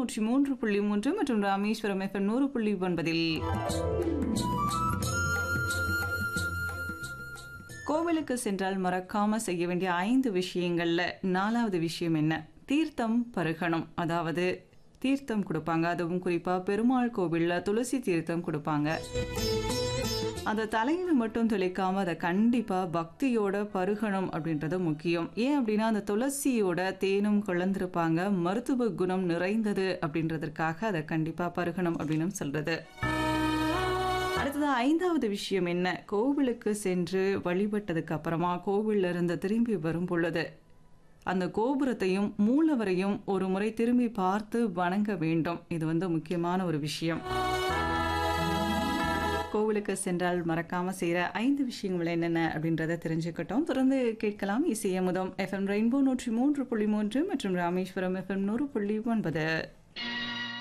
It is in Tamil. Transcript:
நூற்றி மூன்று புள்ளி மூன்று மற்றும் ராமேஸ்வரம் எஃப்எம் நூறு புள்ளி ஒன்பதில் கோவிலுக்கு சென்றால் மறக்காம செய்ய வேண்டிய ஐந்து விஷயங்கள்ல நாலாவது விஷயம் என்ன தீர்த்தம் பருகணும் அதாவது தீர்த்தம் கொடுப்பாங்க அதுவும் குறிப்பா பெருமாள் கோவில்ல துளசி தீர்த்தம் கொடுப்பாங்க அந்த தலையில மட்டும் தெளிக்காம அதை கண்டிப்பா பக்தியோட பருகணும் அப்படின்றது முக்கியம் ஏன் அப்படின்னா அந்த துளசியோட தேனும் கலந்திருப்பாங்க மருத்துவ குணம் நிறைந்தது அப்படின்றதற்காக அதை கண்டிப்பா பருகணும் அப்படின்னு சொல்றது அடுத்தது ஐந்தாவது விஷயம் என்ன கோவிலுக்கு சென்று வழிபட்டதுக்கு அப்புறமா கோவில்ல இருந்து திரும்பி வரும் பொழுது அந்த கோபுரத்தையும் மூலவரையும் ஒரு முறை திரும்பி பார்த்து வணங்க வேண்டும் இது வந்து முக்கியமான ஒரு விஷயம் கோவிலுக்கு சென்றால் மறக்காம செய்யற ஐந்து விஷயங்கள் என்னென்ன அப்படின்றத தெரிஞ்சுக்கிட்டோம் தொடர்ந்து கேட்கலாம் இசையமுதம் எஃப்எம் ரெயின்போ நூற்றி மூன்று புள்ளி மூன்று மற்றும் ராமேஸ்வரம் எஃப்எம் நூறு புள்ளி ஒன்பது